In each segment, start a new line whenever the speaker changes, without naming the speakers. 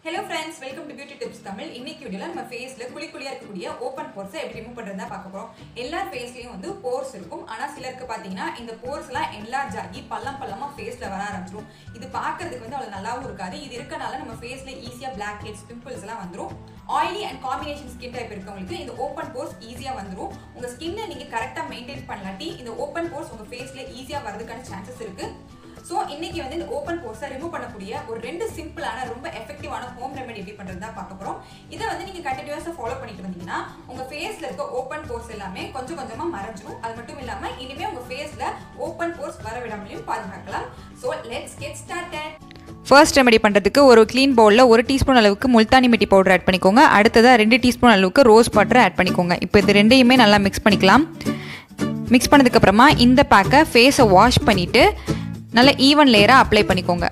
hello friends welcome to beauty tips Tamil இன்னைக்கு வீடியோல நம்ம ஃபேஸ்ல குழி குழியா இருக்கக்கூடிய ஓப்பன் போர்ஸை எப்படி ரிமூவ் பண்றதா பார்க்க போறோம் எல்லா ஃபேஸ்லயும் வந்து போர்ஸ் இருக்கும் ஆனா சிலருக்கு பாத்தீங்கன்னா இந்த போர்ஸ் எல்லாம் என்லார்ஜ் ஆகி பள்ளம் பள்ளமா ஃபேஸ்ல வர ஆரம்பிச்சிரும் இது பார்க்கிறதுக்கு வந்து அவ்வளவு நல்லாவும் இருக்காது இது இருக்கனால நம்ம ஃபேஸ்ல ஈஸியா பிளாக் ஹெட்ஸ் பிம்பிள்ஸ் எல்லாம் வந்துரும் oily and combination skin type இருக்கவங்களுக்கு இந்த ஓப்பன் போர்ஸ் ஈஸியா வந்துரும் உங்க ஸ்கின்னை நீங்க கரெக்டா மெயின்டைன் பண்ணலாட்டி இந்த ஓப்பன் போர்ஸ் உங்க ஃபேஸ்ல ஈஸியா வரதுக்கான சான்சஸ் இருக்கு ஸோ இன்னைக்கு வந்து இந்த ஓப்பன் போர்ஸை ரிமூவ் பண்ணக்கூடிய ஒரு ரெண்டு சிம்பிளான ரொம்ப எஃபெக்டிவான ஹோம் ரெமெடி எப்படி பண்றது தான் பார்க்க போறோம் இதை வந்து நீங்க கண்டினியூஸா ஃபாலோ பண்ணிட்டு வந்தீங்கன்னா உங்க ஃபேஸ்ல இருக்க ஓப்பன் போர்ஸ் எல்லாமே கொஞ்சம் கொஞ்சமா மறைஞ்சிரும் அது மட்டும் இல்லாம இனிமே உங்க ஃபேஸ்ல ஓப்பன் போர்ஸ் வர விடாமலையும் பாதுகாக்கலாம் so let's get started
first remedy பண்ணுறதுக்கு ஒரு க்ளீன் பவுலில் ஒரு டீஸ்பூன் அளவுக்கு முல்தானி மெட்டி பவுடர் ஆட் பண்ணிக்கோங்க அடுத்ததாக ரெண்டு டீஸ்பூன் அளவுக்கு ரோஸ் வாட்டர் ஆட் பண்ணிக்கோங்க இப்போ இது ரெண்டையுமே நல்லா மிக்ஸ் பண்ணிக்கலாம் மிக்ஸ் பண்ணதுக்கப்புறமா இந்த பேக்கை ஃபேஸை வாஷ் பண்ணிவிட்டு நல்லா ஈவன் லேயராக அப்ளை பண்ணிக்கோங்க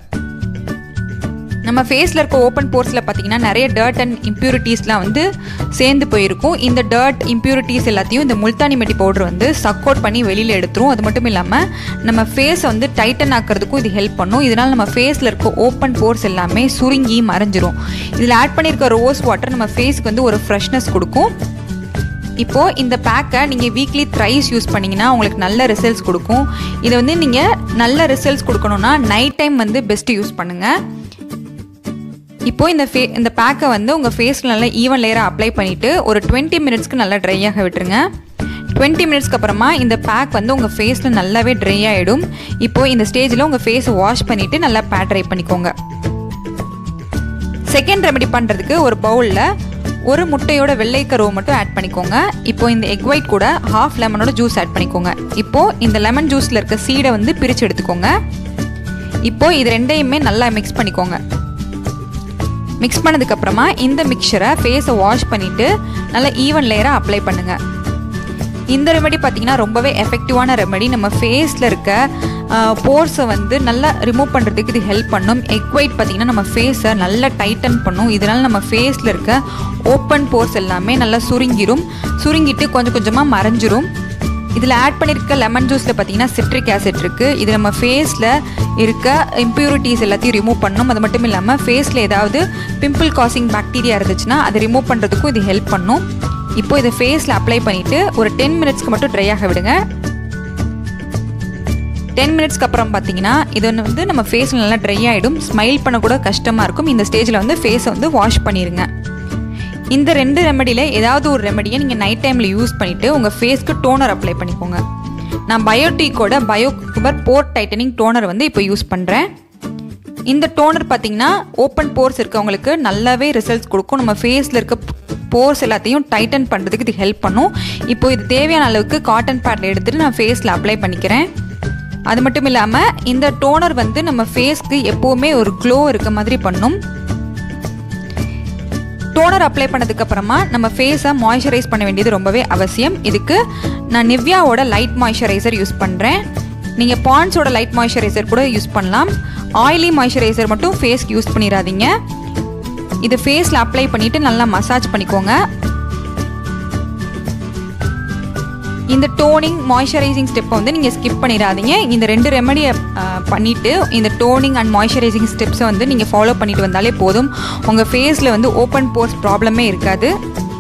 நம்ம ஃபேஸில் இருக்க ஓப்பன் போர்ஸில் பார்த்தீங்கன்னா நிறைய டர்ட் அண்ட் இம்ப்யூரிட்டிஸ்லாம் வந்து சேர்ந்து போயிருக்கும் இந்த டர்ட் இம்ப்யூரிட்டிஸ் எல்லாத்தையும் இந்த முல்தானி மெட்டி பவுடர் வந்து சக் அவுட் பண்ணி வெளியில் எடுத்துரும் அது மட்டும் இல்லாமல் நம்ம ஃபேஸை வந்து டைட்டன் ஆக்கிறதுக்கும் இது ஹெல்ப் பண்ணும் இதனால் நம்ம ஃபேஸில் இருக்க ஓப்பன் போர்ஸ் எல்லாமே சுருங்கி மறைஞ்சிரும் இதில் ஆட் பண்ணியிருக்க ரோஸ் வாட்டர் நம்ம ஃபேஸ்க்கு வந்து ஒரு ஃப்ரெஷ்னஸ் கொடுக்கும் இப்போது இந்த பேக்கை நீங்கள் வீக்லி த்ரைஸ் யூஸ் பண்ணிங்கன்னா உங்களுக்கு நல்ல ரிசல்ட்ஸ் கொடுக்கும் இதை வந்து நீங்கள் நல்ல ரிசல்ட்ஸ் கொடுக்கணுன்னா நைட் டைம் வந்து பெஸ்ட்டு யூஸ் பண்ணுங்கள் இப்போது இந்த ஃபே இந்த பேக்கை வந்து உங்கள் ஃபேஸில் நல்லா ஈவன் லேயராக அப்ளை பண்ணிவிட்டு ஒரு டுவெண்ட்டி மினிட்ஸ்க்கு நல்லா ட்ரை ஆக விட்டுருங்க டுவெண்ட்டி மினிட்ஸ்க்கு அப்புறமா இந்த பேக் வந்து உங்கள் ஃபேஸில் நல்லாவே ட்ரை ஆகிடும் இப்போது இந்த ஸ்டேஜில் உங்கள் ஃபேஸை வாஷ் பண்ணிவிட்டு நல்லா பேட் ட்ரை பண்ணிக்கோங்க செகண்ட் ரெமெடி பண்ணுறதுக்கு ஒரு பவுலில் ஒரு முட்டையோட வெள்ளை கருவை மட்டும் ஆட் பண்ணிக்கோங்க இப்போ இந்த எக் ஒயிட் கூட ஹாஃப் லெமனோட ஜூஸ் ஆட் பண்ணிக்கோங்க இப்போ இந்த லெமன் ஜூஸில் இருக்க சீடை வந்து பிரித்து எடுத்துக்கோங்க இப்போ இது ரெண்டையுமே நல்லா மிக்ஸ் பண்ணிக்கோங்க மிக்ஸ் பண்ணதுக்கப்புறமா இந்த மிக்சரை ஃபேஸை வாஷ் பண்ணிவிட்டு நல்லா ஈவன் லேயராக அப்ளை பண்ணுங்கள் இந்த ரெமெடி பார்த்திங்கன்னா ரொம்பவே எஃபெக்டிவான ரெமெடி நம்ம ஃபேஸில் இருக்க போர்ஸை வந்து நல்லா ரிமூவ் பண்ணுறதுக்கு இது ஹெல்ப் பண்ணும் எக் ஒயிட் பார்த்திங்கன்னா நம்ம ஃபேஸை நல்லா டைட்டன் பண்ணும் இதனால் நம்ம ஃபேஸில் இருக்க ஓப்பன் போர்ஸ் எல்லாமே நல்லா சுருங்கிரும் சுருங்கிட்டு கொஞ்சம் கொஞ்சமாக மறைஞ்சிரும் இதில் ஆட் பண்ணியிருக்க லெமன் ஜூஸில் பார்த்தீங்கன்னா சிட்ரிக் ஆசிட் இருக்குது இது நம்ம ஃபேஸில் இருக்க இம்ப்யூரிட்டிஸ் எல்லாத்தையும் ரிமூவ் பண்ணும் அது மட்டும் இல்லாமல் ஃபேஸில் ஏதாவது பிம்பிள் காசிங் பாக்டீரியா இருந்துச்சுன்னா அதை ரிமூவ் பண்ணுறதுக்கும் இது ஹெல்ப் பண்ணும் இப்போ இதை ஃபேஸில் அப்ளை பண்ணிவிட்டு ஒரு டென் மினிட்ஸ்க்கு மட்டும் ட்ரை ஆக விடுங்க டென் மினிட்ஸ்க்கு அப்புறம் பார்த்தீங்கன்னா இது வந்து நம்ம ஃபேஸில் நல்லா ட்ரை ஆகிடும் ஸ்மைல் பண்ண கூட கஷ்டமாக இருக்கும் இந்த ஸ்டேஜில் வந்து ஃபேஸை வந்து வாஷ் பண்ணிடுங்க இந்த ரெண்டு ரெமடியில் ஏதாவது ஒரு ரெமடியை நீங்கள் நைட் டைமில் யூஸ் பண்ணிவிட்டு உங்கள் ஃபேஸ்க்கு டோனர் அப்ளை பண்ணிக்கோங்க நான் பயோட்டிக்கோட பயோ குபர் போர்ட் டைட்டனிங் டோனர் வந்து இப்போ யூஸ் பண்ணுறேன் இந்த டோனர் பார்த்தீங்கன்னா ஓப்பன் போர்ஸ் இருக்கவங்களுக்கு நல்லாவே ரிசல்ட்ஸ் கொடுக்கும் நம்ம ஃபேஸில் இருக்க போர்ஸ் எல்லாத்தையும் டைட்டன் பண்ணுறதுக்கு இது ஹெல்ப் பண்ணும் இப்போ இது தேவையான அளவுக்கு காட்டன் பேடில் எடுத்துகிட்டு நான் ஃபேஸில் அப்ளை பண்ணிக்கிறேன் அது மட்டும் இல்லாமல் இந்த டோனர் வந்து நம்ம ஃபேஸ்க்கு எப்போவுமே ஒரு க்ளோ இருக்க மாதிரி பண்ணும் டோனர் அப்ளை பண்ணதுக்கப்புறமா நம்ம ஃபேஸை மாய்ஸ்சரைஸ் பண்ண வேண்டியது ரொம்பவே அவசியம் இதுக்கு நான் நிவ்யாவோட லைட் மாய்ஸ்சரைசர் யூஸ் பண்ணுறேன் நீங்கள் பாண்ட்ஸோட லைட் மாய்ஸ்சரைசர் கூட யூஸ் பண்ணலாம் ஆயிலி மாய்ஸ்சரைசர் மட்டும் ஃபேஸ்க்கு யூஸ் பண்ணிடாதீங்க இது ஃபேஸில் அப்ளை பண்ணிவிட்டு நல்லா மசாஜ் பண்ணிக்கோங்க இந்த டோனிங் மாய்ஸ்சரைசிங் ஸ்டெப்பை வந்து நீங்கள் ஸ்கிப் பண்ணிடாதீங்க இந்த ரெண்டு ரெமடியை பண்ணிவிட்டு இந்த டோனிங் அண்ட் மாய்ஸ்சரைசிங் ஸ்டெப்ஸை வந்து நீங்கள் ஃபாலோ பண்ணிட்டு வந்தாலே போதும் உங்கள் ஃபேஸில் வந்து ஓப்பன் போர்ஸ் ப்ராப்ளமே இருக்காது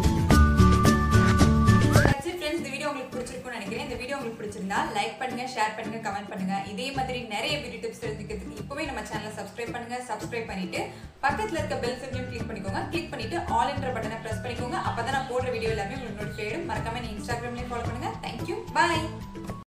ஃப்ரெண்ட்ஸ் இந்த வீடியோ உங்களுக்கு பிடிச்சிருக்கும்னு நினைக்கிறேன் இந்த வீடியோ உங்களுக்கு பிடிச்சிருந்தா லைக் பண்ணுங்க ஷேர் பண்ணுங்க கமெண்ட் பண்ணுங்க இதே மாதிரி நிறைய வீடியோ டிப்ஸ் தெரிஞ்சுக்கிறதுக்கு இப்பவே நம்ம சேனலை சப்ஸ்கிரைப் பண்ணுங்க சப்ஸ்கிரைப் பண்ணிட்டு பக்கத்துல இருக்க பெல் சிம்லையும் கிளிக் பண்ணிக்கோங்க கிளிக் பண்ணிட்டு ஆல் என்ற பட்டனை பிரஸ் பண்ணிக்கோங்க அப்பதான் நான் போடுற வீடியோ எல்லாமே உங்களுக்கு நோட்டிஃபை ஆயிடும் மறக்காம நீ இன்ஸ்டாகிராம்லயும் ஃபாலோ பண்ணுங்க தேங்க்யூ பாய்